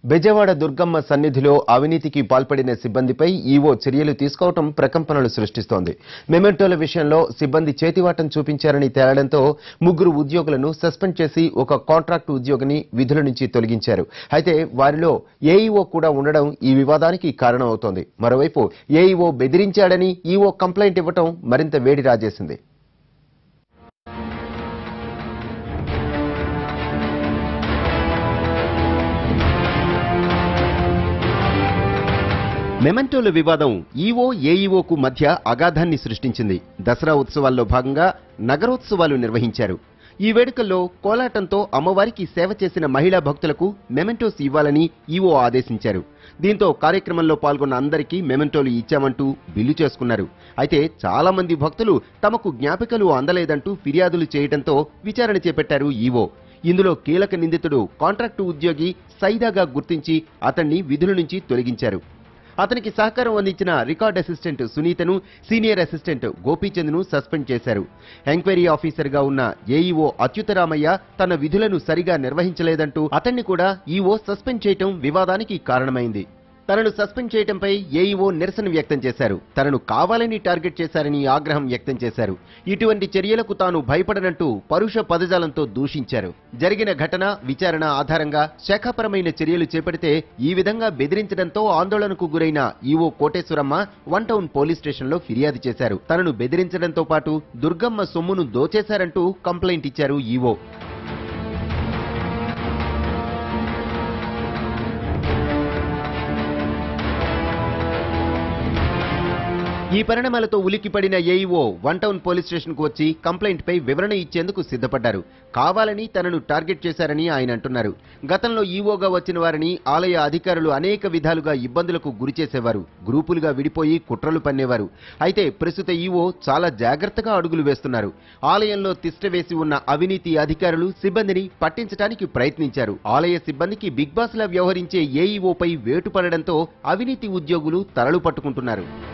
బెజవాడ దుర్గమ్మ సన్నిధిలో అవినీతికి పాల్పడిన సిబ్బందిపై ఈవో చర్యలు తీసుకోవటం ప్రకంపనలు సృష్టిస్తోంది మెమెంటోల విషయంలో సిబ్బంది చేతివాటం చూపించారని తేలడంతో ముగ్గురు ఉద్యోగులను సస్పెండ్ చేసి ఒక కాంట్రాక్టు ఉద్యోగిని విధుల నుంచి తొలగించారు అయితే వారిలో ఏఈఓ కూడా ఉండడం ఈ వివాదానికి కారణమవుతోంది మరోవైపు ఏఈఓ బెదిరించాడని ఈఓ కంప్లైంట్ ఇవ్వటం మరింత వేడి రాజేసింది మెమెంటోల వివాదం ఈవో ఏఈఓకు మధ్య అగాధాన్ని సృష్టించింది దసరా ఉత్సవాల్లో భాగంగా నగరోత్సవాలు నిర్వహించారు ఈ వేడుకల్లో కోలాటంతో అమ్మవారికి సేవ చేసిన మహిళా భక్తులకు మెమెంటోస్ ఇవ్వాలని ఈవో ఆదేశించారు దీంతో కార్యక్రమంలో పాల్గొన్న అందరికీ మెమెంటోలు ఇచ్చామంటూ బిల్లు చేసుకున్నారు అయితే చాలా మంది భక్తులు తమకు జ్ఞాపికలు అందలేదంటూ ఫిర్యాదులు చేయడంతో విచారణ చేపట్టారు ఈవో ఇందులో కీలక నిందితుడు కాంట్రాక్టు ఉద్యోగి సైదాగా గుర్తించి అతన్ని విధుల నుంచి తొలగించారు అతనికి సహకారం అందించిన రికార్డ్ అసిస్టెంట్ సునీతను సీనియర్ అసిస్టెంట్ గోపీచంద్ను సస్పెండ్ చేశారు ఎంక్వైరీ ఆఫీసర్గా ఉన్న ఏఈఓ అచ్యుతరామయ్య తన విధులను సరిగా నిర్వహించలేదంటూ అతన్ని కూడా ఈఓ సస్పెండ్ చేయటం వివాదానికి కారణమైంది తనను సస్పెండ్ చేయడంపై ఏఈఓ నిరసన వ్యక్తం చేశారు తనను కావాలని టార్గెట్ చేశారని ఆగ్రహం వ్యక్తం చేశారు ఇటువంటి చర్యలకు తాను భయపడనంటూ పరుష పదజాలంతో దూషించారు జరిగిన ఘటన విచారణ ఆధారంగా శాఖాపరమైన చర్యలు చేపడితే ఈ విధంగా బెదిరించడంతో ఆందోళనకు గురైన EO Koteswaramma one town police స్టేషన్లో ఫిర్యాదు చేశారు తనను బెదిరించడంతో పాటు దుర్గమ్మ సొమ్మును దోచేశారంటూ కంప్లైంట్ ఇచ్చారు ఈవో ఈ పరిణామాలతో ఉలిక్కిపడిన AEO one town police station కు వచ్చి కంప్లైంట్ పై వివరణ ఇచ్చేందుకు సిద్ధపడ్డారు కావాలని తనను టార్గెట్ చేశారని ఆయన అంటున్నారు గతంలో ఈఓగా వచ్చిన వారిని ఆలయ అధికారులు అనేక విధాలుగా ఇబ్బందులకు గురి చేసేవారు గ్రూపులుగా విడిపోయి కుట్రలు పన్నేవారు అయితే ప్రస్తుత ఈఓ చాలా జాగ్రత్తగా అడుగులు వేస్తున్నారు ఆలయంలో తిష్టవేసి ఉన్న అవినీతి అధికారులు సిబ్బందిని పట్టించడానికి ప్రయత్నించారు ఆలయ సిబ్బందికి బిగ్ బాస్ లా వ్యవహరించే ఏఈఓపై వేటు పడడంతో అవినీతి ఉద్యోగులు తలలు పట్టుకుంటున్నారు